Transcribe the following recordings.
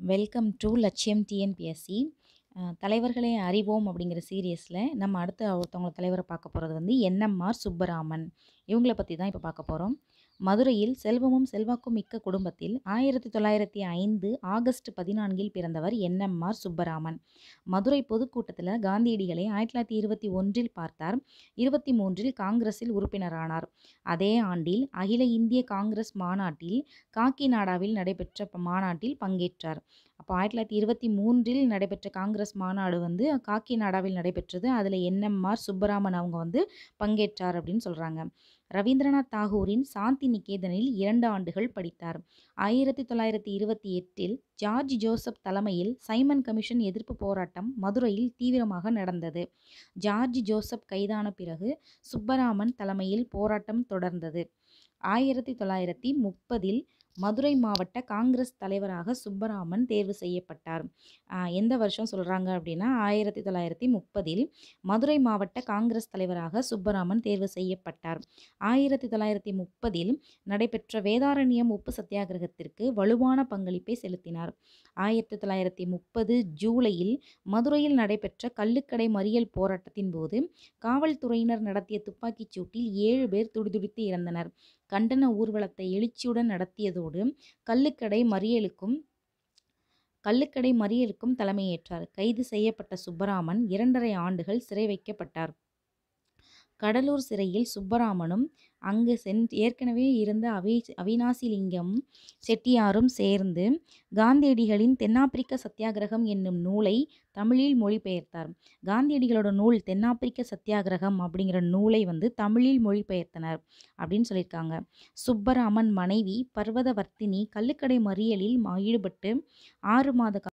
welcome to லட்சியம் TNPSC தலைவர்களை அறிவோம் அப்படிங்கிற சீரியஸில் நம்ம அடுத்து ஒருத்தவங்க தலைவரை பார்க்க போகிறது வந்து என்எம்ஆர் சுப்பராமன் இவங்கள பற்றி தான் இப்போ பார்க்க போகிறோம் மதுரையில் செல்வமும் செல்வாக்கும் மிக்க குடும்பத்தில் ஆயிரத்தி தொள்ளாயிரத்தி ஐந்து ஆகஸ்ட் பதினான்கில் பிறந்தவர் என்எம்ஆர் சுப்பராமன் மதுரை பொதுக்கூட்டத்தில் காந்தியடிகளை ஆயிரத்தி தொள்ளாயிரத்தி இருபத்தி ஒன்றில் பார்த்தார் இருபத்தி மூன்றில் காங்கிரஸில் உறுப்பினரானார் அதே ஆண்டில் அகில இந்திய காங்கிரஸ் மாநாட்டில் காக்கிநாடாவில் நடைபெற்ற ப- மாநாட்டில் பங்கேற்றார் அப்போ ஆயிரத்தி தொள்ளாயிரத்தி இருபத்தி மூன்றில் நடைபெற்ற காங்கிரஸ் மாநாடு வந்து காக்கிநாடாவில் நடைபெற்றது அதில் என்எம்ஆர் சுப்பராமன் அவங்க வந்து பங்கேற்றார் அப்படின்னு சொல்கிறாங்க ரவீந்திரநாத் தாகூரின் சாந்தி நிகேதனில் இரண்டு ஆண்டுகள் படித்தார் ஆயிரத்தி தொள்ளாயிரத்தி இருபத்தி எட்டில் ஜார்ஜ் ஜோசப் தலைமையில் சைமன் கமிஷன் எதிர்ப்பு போராட்டம் மதுரையில் தீவிரமாக நடந்தது ஜார்ஜ் ஜோசப் கைதான பிறகு சுப்பராமன் தலைமையில் போராட்டம் தொடர்ந்தது ஆயிரத்தி தொள்ளாயிரத்தி முப்பதில் மதுரை மாவட்ட காங்கிரஸ் தலைவராக சுப்பராமன் தேர்வு செய்யப்பட்டார் ஆஹ் எந்த வருஷம் சொல்கிறாங்க அப்படின்னா ஆயிரத்தி தொள்ளாயிரத்தி முப்பதில் மதுரை மாவட்ட காங்கிரஸ் தலைவராக சுப்பராமன் தேர்வு செய்யப்பட்டார் ஆயிரத்தி தொள்ளாயிரத்தி முப்பதில் நடைபெற்ற வேதாரண்யம் உப்பு சத்தியாகிரகத்திற்கு வலுவான பங்களிப்பை செலுத்தினார் ஆயிரத்தி தொள்ளாயிரத்தி முப்பது ஜூலையில் மதுரையில் நடைபெற்ற கள்ளுக்கடை மறியல் போராட்டத்தின் போது காவல்துறையினர் நடத்திய துப்பாக்கிச் சூட்டில் ஏழு பேர் துடிதுடித்து இறந்தனர் கண்டன ஊர்வலத்தை எழுச்சியுடன் நடத்தியதோடு கள்ளுக்கடை மறியலுக்கும் கள்ளுக்கடை மறியலுக்கும் தலைமையேற்றார் கைது செய்யப்பட்ட சுப்பராமன் இரண்டரை ஆண்டுகள் சிறை வைக்கப்பட்டார் கடலூர் சிறையில் சுப்பராமனும் அங்கு சென் ஏற்கனவே இருந்த அவி அவினாசிலிங்கம் செட்டியாரும் சேர்ந்து காந்தியடிகளின் தென்னாப்பிரிக்க சத்தியாகிரகம் என்னும் நூலை தமிழில் மொழிபெயர்த்தார் காந்தியடிகளோட நூல் தென்னாப்பிரிக்க சத்தியாகிரகம் அப்படிங்கிற நூலை வந்து தமிழில் மொழிபெயர்த்தனர் அப்படின்னு சொல்லியிருக்காங்க சுப்பராமன் மனைவி பர்வதவர்த்தினி கள்ளுக்கடை மறியலில் ம- ஈடுபட்டு ஆறு மாத கா-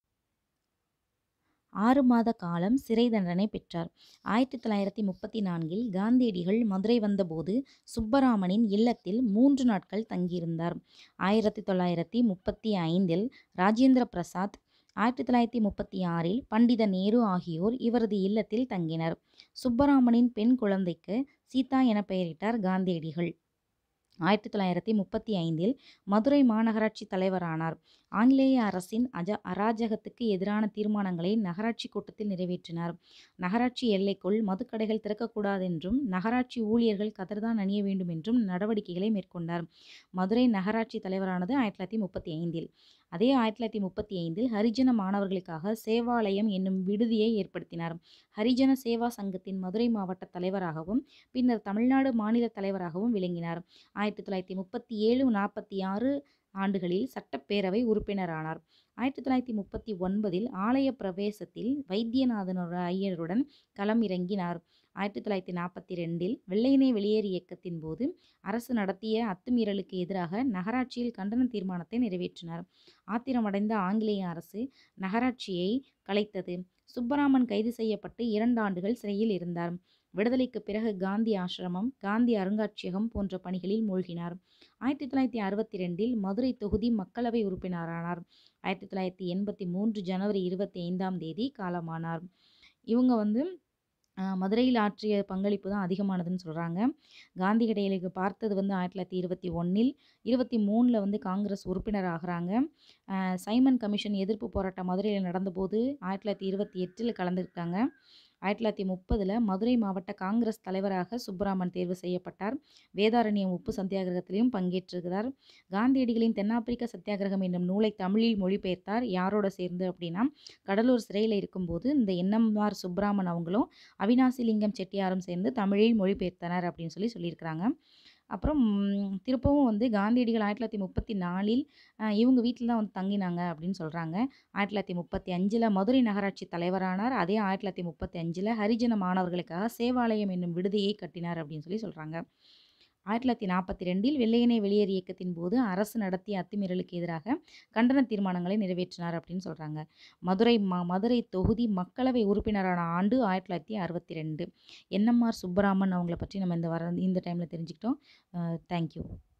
ஆறு மாத காலம் சிறை தண்டனை பெற்றார் ஆயிரத்தி தொள்ளாயிரத்தி முப்பத்தி நான்கில் காந்தியடிகள் மதுரை வந்தபோது சுப்பராமனின் இல்லத்தில் மூன்று நாட்கள் தங்கியிருந்தார் ஆயிரத்தி தொள்ளாயிரத்தி முப்பத்தி ஐந்தில் ராஜேந்திர பிரசாத் ஆயிரத்தி தொள்ளாயிரத்தி முப்பத்தி ஆறில் பண்டித நேரு ஆகியோர் இவரது இல்லத்தில் தங்கினர் சுப்பராமனின் பெண் குழந்தைக்கு சீதா என பெயரிட்டார் காந்தியடிகள் ஆயிரத்தி தொள்ளாயிரத்தி முப்பத்தி ஐந்தில் மதுரை மாநகராட்சி தலைவரானார் ஆங்கிலேய அரசின் அஜ அராஜகத்துக்கு எதிரான தீர்மானங்களை நகராட்சி கூட்டத்தில் நிறைவேற்றினார் நகராட்சி எல்லைக்குள் மதுக்கடைகள் திறக்கக்கூடாதென்றும் நகராட்சி ஊழியர்கள் கதர்தான் அணிய வேண்டும் என்றும் நடவடிக்கைகளை மேற்கொண்டார் மதுரை நகராட்சி தலைவரானது ஆயிரத்தி தொள்ளாயிரத்தி முப்பத்தி ஐந்தில் அதே ஆயிரத்தி தொள்ளாயிரத்தி முப்பத்தி ஐந்தில் ஹரிஜன மாணவர்களுக்காக சேவாலயம் என்னும் விடுதியை ஏற்படுத்தினார் ஹரிஜன சேவா சங்கத்தின் மதுரை மாவட்ட தலைவராகவும் பின்னர் தமிழ்நாடு மாநில தலைவராகவும் விளங்கினார் ஆயிரத்தி தொள்ளாயிரத்தி முப்பத்தி ஏழு நாற்பத்தி ஆறு ஆண்டுகளில் சட்டப்பேரவை உறுப்பினரானார் ஆயிரத்தி தொள்ளாயிரத்தி முப்பத்தி ஒன்பதில் ஆலய பிரவேசத்தில் வைத்தியநாதனோட ஐயருடன் களம் இறங்கினார் ஆயிரத்தி தொள்ளாயிரத்தி நாற்பத்தி ரெண்டில் வெள்ளையனே வெளியேறு இயக்கத்தின் போது அரசு நடத்திய அத்துமீறலுக்கு எதிராக நகராட்சியில் கண்டன தீர்மானத்தை நிறைவேற்றினார் ஆத்திரமடைந்த ஆங்கிலேய அரசு நகராட்சியை கலைத்தது சுப்பராமன் கைது செய்யப்பட்டு இரண்டு ஆண்டுகள் சிறையில் இருந்தார் விடுதலைக்கு பிறகு காந்தி ஆசிரமம் காந்தி அருங்காட்சியகம் போன்ற பணிகளில் மூழ்கினார் ஆயிரத்தி தொள்ளாயிரத்தி அறுபத்தி ரெண்டில் மதுரை தொகுதி மக்களவை உறுப்பினரானார் ஆயிரத்தி தொள்ளாயிரத்தி எண்பத்தி மூன்று ஜனவரி இருபத்தி ஐந்தாம் தேதி காலமானார் இவங்க வந்து ஆஹ், மதுரையில் ஆற்றிய பங்களிப்பு தான் அதிகமானதுன்னு சொல்கிறாங்க காந்தியடிகளுக்கு பார்த்தது வந்து ஆயிரத்தி தொள்ளாயிரத்தி இருபத்தி ஒன்றில் இருபத்தி மூணில் வந்து காங்கிரஸ் உறுப்பினர் ஆகிறாங்க ஆஹ், சைமன் கமிஷன் எதிர்ப்பு போராட்டம் மதுரையில் நடந்தபோது ஆயிரத்தி தொள்ளாயிரத்தி இருபத்தி எட்டில் கலந்துருக்காங்க ஆயிரத்தி தொள்ளாயிரத்தி முப்பதில் மதுரை மாவட்ட காங்கிரஸ் தலைவராக சுப்பராமன் தேர்வு செய்யப்பட்டார் வேதாரண்யம் உப்பு சத்தியாகிரகத்திலையும் பங்கேற்றிருக்கிறார் காந்தியடிகளின் தென்னாப்பிரிக்க சத்தியாகிரகம் என்னும் நூலை தமிழில் மொழிபெயர்த்தார் யாரோட சேர்ந்து அப்படின்னா கடலூர் சிறையில் இருக்கும்போது இந்த என்எம்ஆர் சுப்பராமன் அவங்களும் அவினாசிலிங்கம் செட்டியாரும் சேர்ந்து தமிழில் மொழிபெயர்த்தனர் அப்படின்னு சொல்லி சொல்லியிருக்கிறாங்க அப்புறம் ம், திருப்பவும் வந்து காந்தியடிகள் ஆயிரத்தி தொள்ளாயிரத்தி முப்பத்தி நாலில் அஹ், இவங்க வீட்டில் தான் வந்து தங்கினாங்க அப்படின்னு சொல்கிறாங்க ஆயிரத்தி தொள்ளாயிரத்தி முப்பத்தி அஞ்சில் மதுரை நகராட்சி தலைவரானார் அதே ஆயிரத்தி தொள்ளாயிரத்தி முப்பத்தி அஞ்சில் ஹரிஜன மாணவர்களுக்காக சேவாலயம் என்னும் விடுதியை கட்டினார் அப்படின்னு சொல்லி சொல்கிறாங்க ஆயிரத்தி தொள்ளாயிரத்தி நாற்பத்தி ரெண்டில் வெள்ளையனே வெளியேறு இயக்கத்தின் போது அரசு நடத்திய அத்துமீறலுக்கு எதிராக கண்டன தீர்மானங்களை நிறைவேற்றினார் அப்படின்னு சொல்கிறாங்க மதுரை ம மதுரை தொகுதி மக்களவை உறுப்பினரான ஆண்டு ஆயிரத்தி தொள்ளாயிரத்தி அறுபத்தி ரெண்டு என்எம்ஆர் சுப்பராமன் அவங்கள பற்றி நம்ம இந்த வர இந்த டைமில் தெரிஞ்சுக்கிட்டோம் தேங்க்யூ